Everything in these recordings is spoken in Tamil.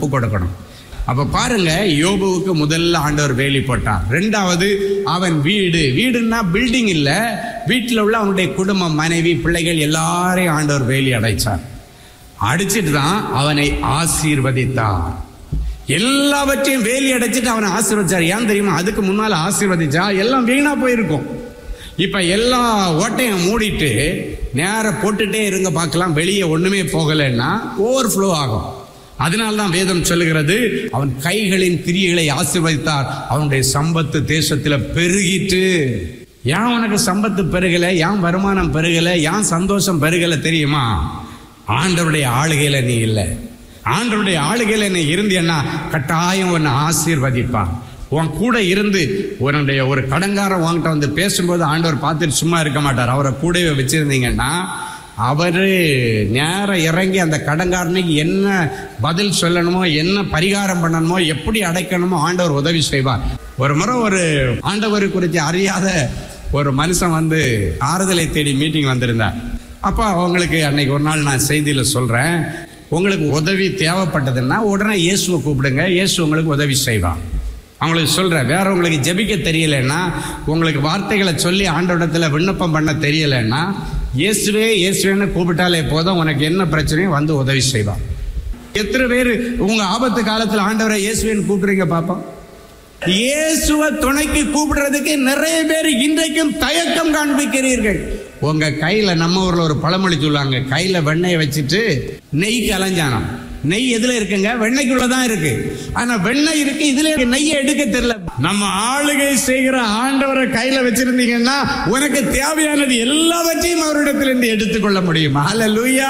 ஒப்பு கொடுக்கணும் அப்ப பாருங்க யோபுவுக்கு முதல்ல ஆண்டவர் வேலி போட்டார் ரெண்டாவது அவன் வீடு வீடுன்னா பில்டிங் இல்ல வீட்டில் உள்ள அவனுடைய குடும்பம் மனைவி பிள்ளைகள் எல்லாரையும் ஆண்டவர் வேலி அடைச்சார் அடிச்சிட்டு தான் அவனை ஆசீர்வதித்தார் எல்லாவற்றையும் வேலி அடைச்சிட்டு அவனை ஆசீர்வதிச்சார் ஏன் தெரியுமா அதுக்கு முன்னால ஆசீர்வதிச்சா எல்லாம் வீணா போயிருக்கும் இப்ப எல்லா ஓட்டையும் மூடிட்டு நேர போட்டுட்டே இருங்க பார்க்கலாம் வெளியே ஒண்ணுமே போகலைன்னா ஓவர் ஃப்ளோ ஆகும் அதனால தான் வேதம் சொல்லுகிறது அவன் கைகளின் கிரியைகளை ஆசீர்வதித்தார் அவனுடைய சம்பத்து தேசத்துல பெருகிட்டு ஏன் உனக்கு சம்பத்து பெருகல ஏன் வருமானம் பெருகல ஏன் சந்தோஷம் பெருகல தெரியுமா ஆண்டவருடைய ஆளுகையில நீ இல்லை ஆண்டவருடைய ஆளுகையில நீ இருந்தேன்னா கட்டாயம் உன்னை ஆசீர்வதிப்பான் உன் கூட இருந்து உன்னுடைய ஒரு கடங்காரன் உன்கிட்ட வந்து பேசும்போது ஆண்டவர் பார்த்துட்டு சும்மா இருக்க மாட்டார் அவரை கூடவே வச்சிருந்தீங்கன்னா அவரு நேரம் இறங்கி அந்த கடங்காரனுக்கு என்ன பதில் சொல்லணுமோ என்ன பரிகாரம் பண்ணணுமோ எப்படி அடைக்கணுமோ ஆண்டவர் உதவி செய்வார் ஒரு முறை ஒரு ஆண்டவர் குறித்து அறியாத ஒரு மனுஷன் வந்து ஆறுதலை தேடி மீட்டிங் வந்திருந்தார் அப்போ அவங்களுக்கு அன்னைக்கு ஒரு நாள் நான் செய்தியில் சொல்கிறேன் உங்களுக்கு உதவி தேவைப்பட்டதுன்னா உடனே இயேசுவை கூப்பிடுங்க இயேசு உங்களுக்கு உதவி செய்வான் அவங்களுக்கு சொல்கிறேன் வேற உங்களுக்கு ஜெபிக்க தெரியலைன்னா உங்களுக்கு வார்த்தைகளை சொல்லி ஆண்டவடத்தில் விண்ணப்பம் பண்ண தெரியலைன்னா இயேசுவே இயேசுவேன்னு கூப்பிட்டாலே போதும் உனக்கு என்ன பிரச்சனையும் வந்து உதவி செய்வான் எத்தனை பேர் உங்க ஆபத்து காலத்தில் ஆண்டவரை இயேசுவேன்னு கூப்பிடுறீங்க பாப்போம் இயேசுவ துணைக்கு கூப்பிடுறதுக்கு நிறைய பேர் இன்றைக்கும் தயக்கம் காண்பிக்கிறீர்கள் உங்க கையில நம்ம ஊர்ல ஒரு பழமொழி சொல்லுவாங்க கையில வெண்ணெயை வச்சுட்டு நெய் கலஞ்சானம் நெய் எதுல இருக்குங்க வெண்ணெய்க்குள்ளதான் இருக்கு ஆனா வெண்ணெய் இருக்கு இதுல நெய்யை எடுக்க தெரியல நம்ம ஆளுகை செய்கிற ஆண்டவரை கையில வச்சிருந்தீங்கன்னா உனக்கு தேவையானது எல்லாவற்றையும் அவரிடத்திலிருந்து எடுத்துக்கொள்ள முடியும் அல்லேலூயா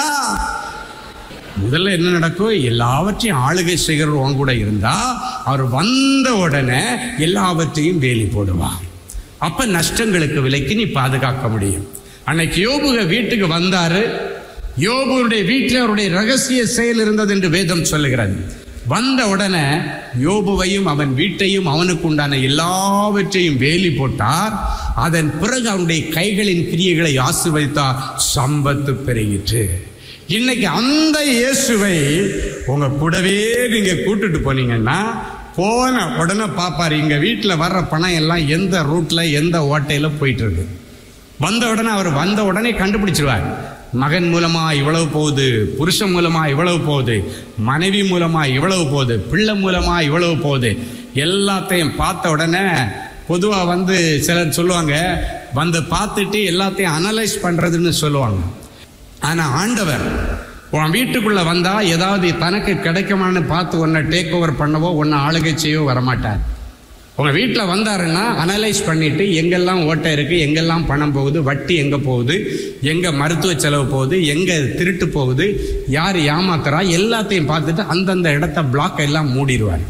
முதல்ல என்ன நடக்கும் எல்லாவற்றையும் ஆளுகை செய்கிறவர் உன் கூட இருந்தா அவர் வந்த உடனே எல்லாவற்றையும் வேலி போடுவார் அப்ப நஷ்டங்களுக்கு விலைக்கு நீ பாதுகாக்க முடியும் அன்னைக்கு யோபுக வீட்டுக்கு வந்தாரு யோபுடைய வீட்டில் அவருடைய ரகசிய செயல் இருந்தது என்று வேதம் சொல்லுகிறது வந்த உடனே யோபுவையும் அவன் வீட்டையும் அவனுக்கு உண்டான எல்லாவற்றையும் வேலி போட்டார் அதன் பிறகு அவனுடைய கைகளின் கிரியைகளை ஆசீர்வதித்தார் சம்பத்து பெருகிற்று இன்னைக்கு அந்த இயேசுவை உங்க கூடவே நீங்க கூட்டிட்டு போனீங்கன்னா போன உடனே பார்ப்பாரு இங்க வீட்டில் வர்ற பணம் எல்லாம் எந்த ரூட்ல எந்த ஓட்டையில போயிட்டு இருக்கு வந்த உடனே அவர் வந்த உடனே கண்டுபிடிச்சிருவார் மகன் மூலமா இவ்வளவு போகுது புருஷன் மூலமா இவ்வளவு போகுது மனைவி மூலமா இவ்வளவு போகுது பிள்ளை மூலமா இவ்வளவு போகுது எல்லாத்தையும் பார்த்த உடனே பொதுவாக வந்து சிலர் சொல்லுவாங்க வந்து பார்த்துட்டு எல்லாத்தையும் அனலைஸ் பண்றதுன்னு சொல்லுவாங்க ஆனா ஆண்டவர் உன் வீட்டுக்குள்ள வந்தா ஏதாவது தனக்கு கிடைக்குமான்னு பார்த்து உன்னை டேக் ஓவர் பண்ணவோ உன்னை ஆளுகை செய்யவோ வரமாட்டார் உங்க வீட்டில் வந்தாருன்னா அனலைஸ் பண்ணிட்டு எங்கெல்லாம் ஓட்டை இருக்கு எங்கெல்லாம் பணம் போகுது வட்டி எங்க போகுது எங்க மருத்துவ செலவு போகுது எங்க திருட்டு போகுது யார் ஏமாத்துறா எல்லாத்தையும் பார்த்துட்டு அந்தந்த இடத்த பிளாக் எல்லாம் மூடிடுவார்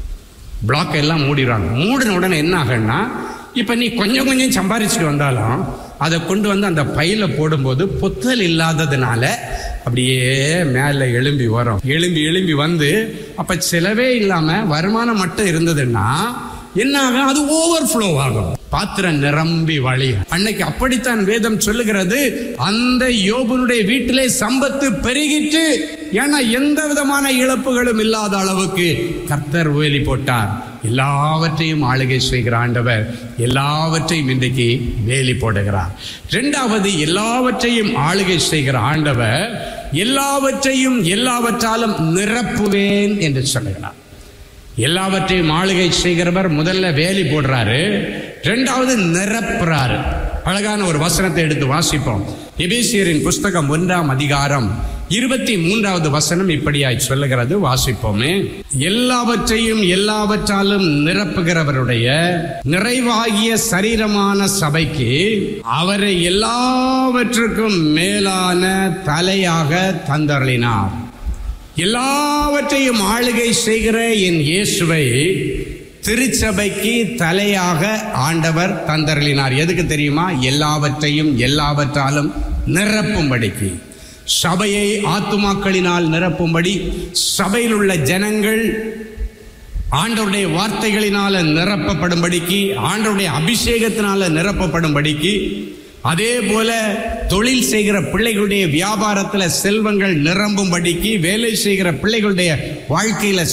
பிளாக் எல்லாம் மூடிடுவாங்க மூடின உடனே என்ன ஆகுன்னா இப்போ நீ கொஞ்சம் கொஞ்சம் சம்பாரிச்சுட்டு வந்தாலும் அதை கொண்டு வந்து அந்த பையில போடும்போது பொத்தல் இல்லாததுனால அப்படியே மேலே எழும்பி வரும் எழும்பி எழும்பி வந்து அப்போ செலவே இல்லாமல் வருமானம் மட்டும் இருந்ததுன்னா என்ன ஆகும் அது ஓவர் ஃப்ளோ ஆகும் பாத்திரம் நிரம்பி வழியும் அன்னைக்கு அப்படித்தான் வேதம் சொல்லுகிறது அந்த யோபனுடைய வீட்டிலே சம்பத்து பெருகிட்டு ஏன்னா எந்த விதமான இழப்புகளும் இல்லாத அளவுக்கு கர்த்தர் வேலி போட்டார் எல்லாவற்றையும் ஆளுகை செய்கிற ஆண்டவர் எல்லாவற்றையும் இன்றைக்கு வேலி போடுகிறார் இரண்டாவது எல்லாவற்றையும் ஆளுகை செய்கிற ஆண்டவர் எல்லாவற்றையும் எல்லாவற்றாலும் நிரப்புவேன் என்று சொல்லுகிறார் எல்லாவற்றையும் ஆளுகை செய்கிறவர் முதல்ல வேலி போடுறாரு ரெண்டாவது நிரப்புறாரு அழகான ஒரு வசனத்தை எடுத்து வாசிப்போம் எபேசியரின் புஸ்தகம் ஒன்றாம் அதிகாரம் இருபத்தி மூன்றாவது வசனம் இப்படியாய் சொல்லுகிறது வாசிப்போமே எல்லாவற்றையும் எல்லாவற்றாலும் நிரப்புகிறவருடைய நிறைவாகிய சரீரமான சபைக்கு அவரை எல்லாவற்றுக்கும் மேலான தலையாக தந்தருளினார் எல்லாவற்றையும் ஆளுகை செய்கிற என் இயேசுவை திருச்சபைக்கு தலையாக ஆண்டவர் தந்தருளினார் எதுக்கு தெரியுமா எல்லாவற்றையும் எல்லாவற்றாலும் நிரப்பும்படிக்கு சபையை ஆத்துமாக்களினால் நிரப்பும்படி சபையில் உள்ள ஜனங்கள் ஆண்டவருடைய வார்த்தைகளினால நிரப்பப்படும்படிக்கு ஆண்டவருடைய அபிஷேகத்தினால நிரப்பப்படும்படிக்கு அதே போல தொழில் செய்கிற பிள்ளைகளுடைய வியாபாரத்தில் செல்வங்கள் நிரம்பும்படிக்கு வேலை செய்கிற பிள்ளைகளுடைய வாழ்க்கையில